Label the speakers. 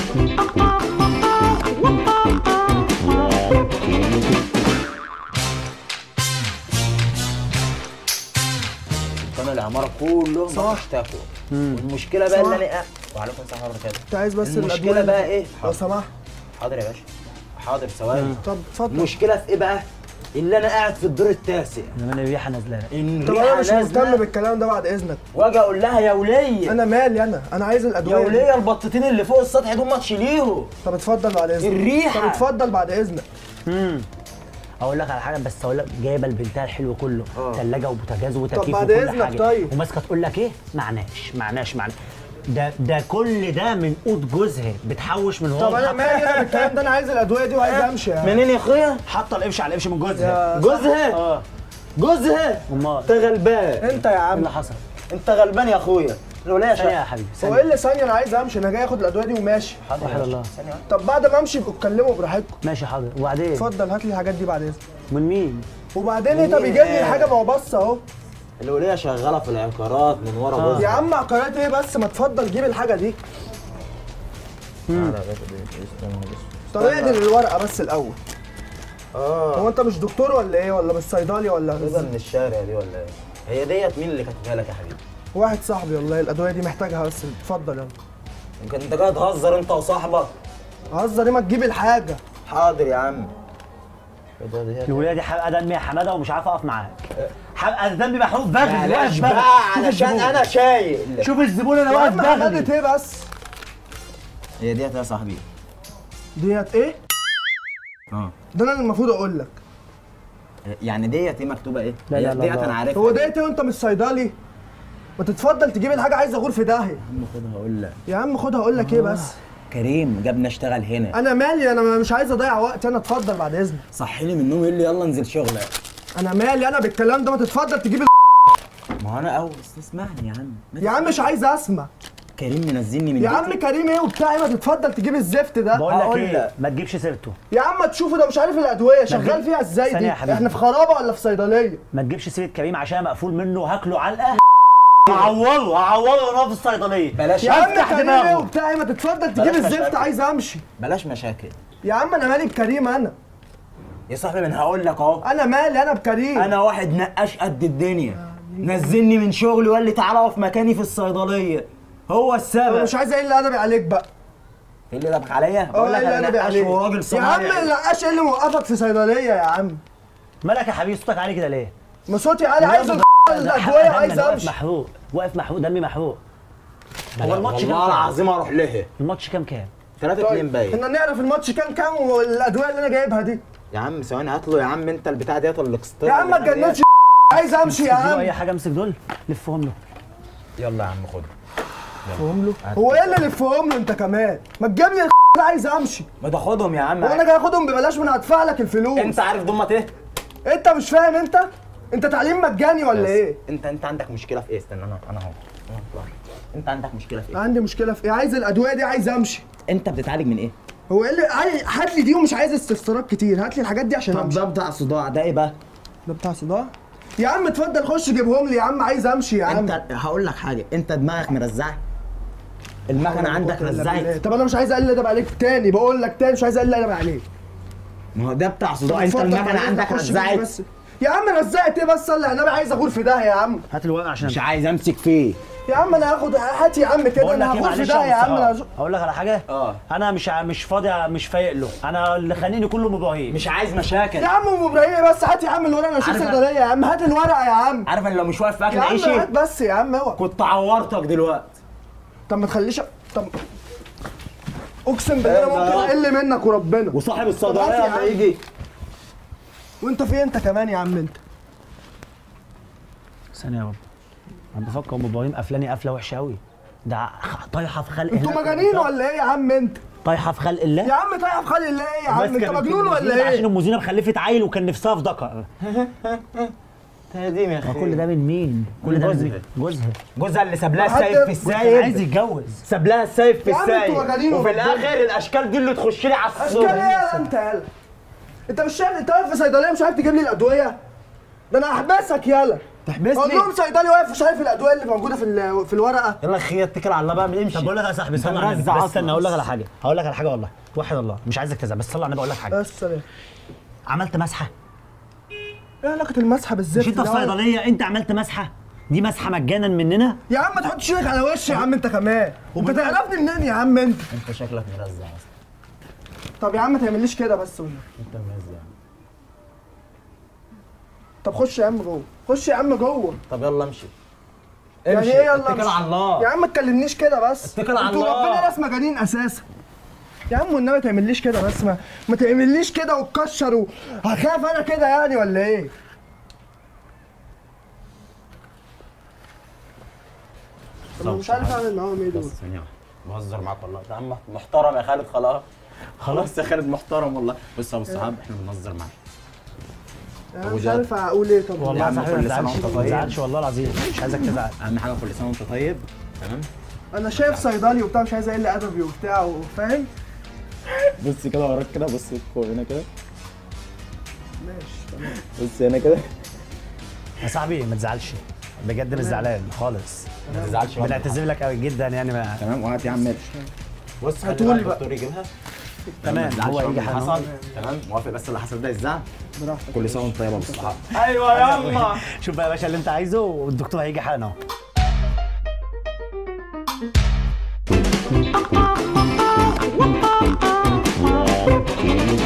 Speaker 1: كان العماره كلهم
Speaker 2: صح.
Speaker 1: اشتكوا والمشكله بقى
Speaker 2: صح.
Speaker 1: اللي انا قاعد وعليكم السلام ورحمه الله
Speaker 2: انت عايز بس
Speaker 1: المشكله
Speaker 2: الأدوية
Speaker 1: بقى
Speaker 2: دي.
Speaker 1: ايه
Speaker 2: لو
Speaker 1: حاضر,
Speaker 2: سمحت
Speaker 1: حاضر يا باشا حاضر ثواني
Speaker 2: طب اتفضل
Speaker 1: المشكله في ايه بقى اللي انا قاعد في الدور التاسع
Speaker 3: زمان الريحه نازله
Speaker 1: ان
Speaker 2: طب انا
Speaker 1: الريحه
Speaker 2: مش مهتم
Speaker 1: نازله
Speaker 2: بالكلام ده بعد اذنك
Speaker 1: واجي اقول لها يا وليه
Speaker 2: انا مالي انا انا عايز
Speaker 1: يا
Speaker 2: الادويه دي.
Speaker 1: وليه البطتين اللي فوق السطح دول ما تشيليهم
Speaker 2: طب اتفضل بعد اذنك
Speaker 1: الريحة.
Speaker 2: طب اتفضل بعد اذنك
Speaker 3: امم اقول لك على حاجه بس اقول لك جايبه لبنتها الحلو كله
Speaker 1: آه.
Speaker 3: ثلاجه وبوتاجاز وتكييف
Speaker 2: بعد
Speaker 3: وكل
Speaker 2: إذنك
Speaker 3: حاجه
Speaker 2: طيب.
Speaker 3: وماسكه تقول لك ايه معناش معناش معناش ده ده كل ده من قوت جوزها بتحوش من هو
Speaker 2: طب انا
Speaker 3: حاطة-
Speaker 2: مالي انا بالكلام ده انا عايز الادويه دي وعايز امشي يعني
Speaker 1: منين يا اخويا
Speaker 3: حاطه القفش على القفش من جوزها
Speaker 2: يا
Speaker 1: جوزها
Speaker 3: اه
Speaker 1: جوزها
Speaker 3: امال
Speaker 1: انت غلبان
Speaker 2: انت يا
Speaker 3: ايه
Speaker 2: عم
Speaker 3: اللي حصل؟
Speaker 1: انت غلبان يا اخويا الوليه
Speaker 3: ثانيه يا
Speaker 1: شا...
Speaker 3: حبيبي
Speaker 2: هو ايه
Speaker 3: ثانيه
Speaker 2: اللي ثانيه انا عايز امشي انا جاي اخد الادويه دي وماشي
Speaker 1: حاضر يا
Speaker 3: وحيد
Speaker 1: باشا.
Speaker 3: الله.
Speaker 1: ثانية واحدة.
Speaker 2: طب بعد ما امشي يبقوا اتكلموا براحتكم
Speaker 3: ماشي حاضر وبعدين
Speaker 2: اتفضل هات لي الحاجات دي بعد اذنك
Speaker 3: من مين؟
Speaker 2: وبعدين انت
Speaker 1: مين
Speaker 2: بيجيب لي
Speaker 1: قال؟
Speaker 2: الحاجه ما هو بص اهو
Speaker 1: الوليه شغاله في العقارات من ورا
Speaker 3: آه.
Speaker 1: جوزها
Speaker 2: يا عم عقارات ايه بس ما تفضل جيب الحاجه دي
Speaker 1: تعالى يا باشا دي- استنى بس.
Speaker 2: طب اعدل الورقه بس الاول
Speaker 1: اه
Speaker 2: هو انت مش دكتور ولا ايه ولا مش صيدلي ولا
Speaker 1: كده من الشارع دي ولا ايه هي ديت مين اللي كاتبها لك يا حبيبي
Speaker 2: واحد صاحبي والله الادويه دي محتاجها بس اتفضل يلا
Speaker 1: يمكن انت جاي تهزر انت وصاحبك
Speaker 2: هزر ايه ما تجيب الحاجه
Speaker 1: حاضر يا عم ايه ده ديت
Speaker 3: الولايه دي حرقه دمي يا حماده ومش عارف اقف معاك حرقه دمي محروق بغل
Speaker 1: معلش
Speaker 3: واقف بغل
Speaker 1: بقى
Speaker 3: شوف
Speaker 1: علشان
Speaker 3: الزبون.
Speaker 1: انا شايل
Speaker 3: شوف الزبون انا
Speaker 2: يا
Speaker 3: واقف
Speaker 2: عم
Speaker 3: بغلي
Speaker 2: حماده ايه بس
Speaker 1: هي ديت يا صاحبي
Speaker 2: ديت ايه
Speaker 1: اه
Speaker 2: ده انا اللي المفروض اقول لك
Speaker 1: يعني ديت ايه مكتوبه ايه
Speaker 3: لا،
Speaker 1: هي
Speaker 3: لا، لا،
Speaker 1: ديت
Speaker 3: لا.
Speaker 1: انا عارفها
Speaker 2: هو ديت ايه وانت مش صيدلي ما تتفضل تجيب الحاجه عايز اغور في داهيه
Speaker 1: يا عم خدها اقول لك
Speaker 2: يا عم خدها اقول لك ايه بس
Speaker 1: كريم جابنا اشتغل هنا
Speaker 2: انا مالي انا مش عايز اضيع وقت انا اتفضل بعد اذنك
Speaker 1: صحيني من النوم يقول لي يلا انزل شغلك
Speaker 2: انا مالي انا بالكلام ده ما تتفضل تجيب ال...
Speaker 1: ما هو انا اول اسمعني يا عم ما
Speaker 2: يا عم مش عايز اسمع
Speaker 1: كريم منزلني من
Speaker 2: يا عم
Speaker 1: بيتي.
Speaker 2: كريم ايه وبتاعي ما تتفضل تجيب الزفت ده
Speaker 3: بقول لك
Speaker 1: هقول
Speaker 3: ايه
Speaker 1: لك.
Speaker 3: ما تجيبش سيرته
Speaker 2: يا عم ما تشوفوا ده مش عارف الادويه شغال
Speaker 3: تجيب-
Speaker 2: فيها ازاي
Speaker 3: ثانية
Speaker 2: دي
Speaker 3: يا حبيبي.
Speaker 2: احنا في خرابه ولا في صيدليه
Speaker 3: ما تجيبش سيره كريم عشان مقفول منه وهاكله علقه هعوره هعوره وانا في الصيدليه
Speaker 1: بلاش
Speaker 2: يا عم
Speaker 3: افتح
Speaker 2: كريم ايه
Speaker 3: دماغه.
Speaker 2: وبتاعي ما تتفضل تجيب
Speaker 1: بلاش
Speaker 2: الزفت
Speaker 1: مشاكل.
Speaker 2: عايز امشي
Speaker 1: بلاش مشاكل
Speaker 2: يا عم انا مالي بكريم انا
Speaker 1: يا صاحبي من هقول لك اهو
Speaker 2: انا مالي انا بكريم
Speaker 1: انا واحد نقاش قد الدنيا نزلني من شغلي وقال لي تعالى اقف مكاني في الصيدليه هو
Speaker 2: انا
Speaker 1: السبب
Speaker 2: مش عايز اقل ادبي عليك بقى
Speaker 1: ايه اللي دبك عليا
Speaker 2: اه
Speaker 1: بقول لك
Speaker 2: اقل
Speaker 1: انا
Speaker 2: ادبي
Speaker 1: نقاش
Speaker 2: عليك
Speaker 1: وراجل
Speaker 2: يا عم
Speaker 1: صنايعي
Speaker 2: النقاش ايه اللي موقفك في صيدليه يا عم
Speaker 3: مالك يا حبيبي صوتك عالي كده ليه؟
Speaker 2: ما صوتي عالي عايز
Speaker 3: ده
Speaker 2: الادويه
Speaker 3: حرقة
Speaker 2: عايز
Speaker 3: دم، أنا واقف
Speaker 2: امشي
Speaker 3: محروق واقف محروق دمي محروق هو الماتش
Speaker 1: والله
Speaker 3: كام
Speaker 1: العظيم اروح لها
Speaker 3: الماتش كام كام؟
Speaker 1: 3 2
Speaker 2: طيب
Speaker 1: باين
Speaker 2: احنا نعرف الماتش كام كام والادويه اللي انا جايبها دي
Speaker 1: يا عم ثواني هات له يا عم انت البتاع ديت ولا
Speaker 2: يا عم ما تجننش عايز امشي يا
Speaker 3: اديله اي
Speaker 2: عم
Speaker 3: حاجه امسك دول لفهم له
Speaker 1: يلا يا عم خد
Speaker 2: فهم له هو ايه اللي لفهم له انت كمان ما تجيب لي اللي عايز امشي
Speaker 1: ما تاخدهم يا عم
Speaker 2: هو انا جاي اخدهم ببلاش وانا هدفع لك الفلوس
Speaker 1: انت عارف ضمت ايه
Speaker 2: انت مش فاهم انت انت تعليم مجاني ولا
Speaker 1: بس
Speaker 2: ايه
Speaker 1: انت انت عندك مشكله في ايه استنى انا انا اهو أنا أهو. انت عندك مشكله في ايه
Speaker 2: عندي مشكله في ايه عايز الادويه دي عايز امشي
Speaker 1: انت بتتعالج من ايه
Speaker 2: هو ايه اللي عاي- هات لي دي ومش عايز استفسارات كتير هات لي الحاجات دي عشان
Speaker 1: طب
Speaker 2: امشي
Speaker 1: ده بتاع صداع ده ايه بقى
Speaker 2: ده بتاع صداع يا عم اتفضل خش جيبهم لي يا عم عايز امشي يا عم
Speaker 1: انت هقول لك حاجه انت دماغك مرزعه المكنه عندك رزعت
Speaker 2: طب انا مش عايز اقل ادب عليك تاني بقول لك تاني مش عايز اقل ادب عليك
Speaker 1: ما هو ده بتاع صداع
Speaker 2: طب
Speaker 1: انت
Speaker 2: اتفضل
Speaker 1: المكنه
Speaker 2: بعد
Speaker 1: عندك
Speaker 2: إذنك خش جيب
Speaker 1: رزعت
Speaker 2: بس. يا عم رزقت ايه بس صلي على النبي عايز اغور في ده يا عم
Speaker 3: هات الورقه عشان
Speaker 1: مش عايز امسك فيه
Speaker 2: يا عم انا هاخد هات يا عم كده
Speaker 3: بقول لك
Speaker 2: انا
Speaker 3: ايه
Speaker 2: هغور في
Speaker 3: معلش
Speaker 2: ده يا عم
Speaker 3: يا
Speaker 2: أنا-
Speaker 3: اقول لك على حاجه
Speaker 1: اه.
Speaker 3: انا مش ع- مش فاضي مش فايق له انا اللي خانيني كله ام ابراهيم
Speaker 1: مش عايز مشاكل
Speaker 2: يا عم ام ابراهيم بس هات يا عم الورقه انا اشوف
Speaker 1: عارف-
Speaker 2: صيدليه يا عم هات الورقه يا عم
Speaker 1: عارف انا لو مش واقف في اكل
Speaker 2: يا عم
Speaker 1: عيشي
Speaker 2: هات بس يا عم اوعى
Speaker 1: كنت عورتك دلوقتي
Speaker 2: طب ما تخليش طب اقسم بالله انا ممكن اقل منك وربنا
Speaker 1: وصاحب
Speaker 2: طب
Speaker 1: الصيدليه
Speaker 2: هات يا
Speaker 1: لما
Speaker 2: عم.
Speaker 1: يجي
Speaker 2: وانت في انت كمان يا عم انت
Speaker 3: ثانيه يا بابا انا بفكر ام ابراهيم قفلاني قفله وحشه قوي ده ع- طايحه في خلق
Speaker 2: انتوا
Speaker 3: الله.
Speaker 2: مجانين ولا ايه يا عم انت
Speaker 3: طايحه في خلق الله
Speaker 2: يا عم طيب خلي الله ايه يا عم
Speaker 3: بس
Speaker 2: انت
Speaker 3: كانت
Speaker 2: مجنون
Speaker 3: أم
Speaker 2: ولا
Speaker 3: زينة عشان
Speaker 2: ايه
Speaker 3: ام زينب خلفت عيل وكان نفسها في ذكر
Speaker 1: تهديم يا
Speaker 3: ما كل ده من مين؟ كل ده من مين؟ جوزها
Speaker 1: جوزها اللي ساب لها
Speaker 2: حد-
Speaker 1: السايب في
Speaker 3: كان عايز
Speaker 1: السايب
Speaker 3: يتجوز
Speaker 1: ساب لها السايب في
Speaker 2: يا عم انتوا
Speaker 1: السايب
Speaker 2: مجانين
Speaker 1: وفي
Speaker 2: وربنا.
Speaker 1: الاخر الاشكال دي اللي تخش لي على
Speaker 2: اشكال ايه
Speaker 1: الصبح
Speaker 2: يالا انت يالا انت مش شايف انت واقف في صيدليه مش عارف تجيب لي الادويه ده انا هحبسك يالا
Speaker 1: تحبسني
Speaker 2: قول لهم صيدلي واقف وشايف الادويه اللي موجوده في ال- في الورقه
Speaker 3: يلا يا اخي اتكل على الله بقى امشي طب بقول لك يا صاحبي صلي على النبي
Speaker 1: مرزع
Speaker 3: بس
Speaker 1: أصلاً.
Speaker 3: استنى اقول لك على حاجه هقول لك على حاجه والله توحد الله مش عايزك تزعل بس صلي على النبي اقول لك حاجه
Speaker 2: بس سلام
Speaker 3: عملت مسحه
Speaker 2: ايه علاقه المسحه بالزفت
Speaker 3: مش انت في
Speaker 2: ده؟
Speaker 3: صيدليه انت عملت مسحه دي مسحه مجانا مننا
Speaker 2: يا عم ما تحطش ايدك على وشي يا عم انت كمان انت تعرفني منين يا عم انت
Speaker 1: انت شكلك مرزع اصلا
Speaker 2: طب يا عم ما تعمليش كده بس والله.
Speaker 1: انت مرزع
Speaker 2: طب خش يا عم جوه خش يا عم جوه
Speaker 1: طب يلا امشي
Speaker 2: يعني
Speaker 1: امشي
Speaker 2: ايه يلا
Speaker 1: اتكل
Speaker 2: امشي؟
Speaker 1: على الله
Speaker 2: يا عم ما تكلمنيش كده بس
Speaker 1: اتكل على
Speaker 2: انتوا
Speaker 1: الله.
Speaker 2: ربنا ناس مجانين اساسا يا عم والنبي ما تعمليش كده بس ما ما تعمليش كده وتكشر و... هخاف انا كده يعني ولا ايه؟ طب أنا مش عارف اعمل معاهم ايه دول
Speaker 1: بس ثانية واحدة بهزر معاك والله ده عم محترم يا خالد خلاص خلاص يا خالد محترم والله بص يا ابو الصحاب احنا بنهزر معاك
Speaker 2: انا مش عارف اقول ايه طب
Speaker 3: والله يا
Speaker 1: عم
Speaker 3: صاحبي ما
Speaker 1: كل سنة
Speaker 3: تزعلش
Speaker 1: وانت
Speaker 3: ما
Speaker 1: طيب.
Speaker 3: تزعلش والله العظيم مش عايزك تزعل
Speaker 1: اهم حاجه كل سنه وانت طيب تمام
Speaker 2: انا شايف صيدلي وبتاع مش عايز اقل ادبي وبتاع فاهم؟
Speaker 1: بص كده وراك كده بص فوق هنا كده
Speaker 2: ماشي تمام
Speaker 1: بص هنا كده
Speaker 3: يا صاحبي ما تزعلش بجد مش زعلان خالص
Speaker 1: ما تزعلش بقى.
Speaker 3: بنعتذر لك قوي جدا يعني ما
Speaker 1: تمام وهات يا عم ماشي بص خلي
Speaker 2: هاتولي
Speaker 1: بقى
Speaker 2: بقى.
Speaker 1: الدكتور يجيبها
Speaker 3: تمام،
Speaker 1: ما تزعلش
Speaker 3: هو
Speaker 1: بقى
Speaker 3: يجي
Speaker 1: من اللي
Speaker 3: حالا.
Speaker 1: حصل تمام موافق بس اللي حصل ده يزعل
Speaker 2: براحتك
Speaker 1: كل سنه وانت طيب يا ابو الصحاب
Speaker 2: ايوه يلا
Speaker 3: شوف بقى يا باشا اللي انت عايزه والدكتور هيجي حالا اهو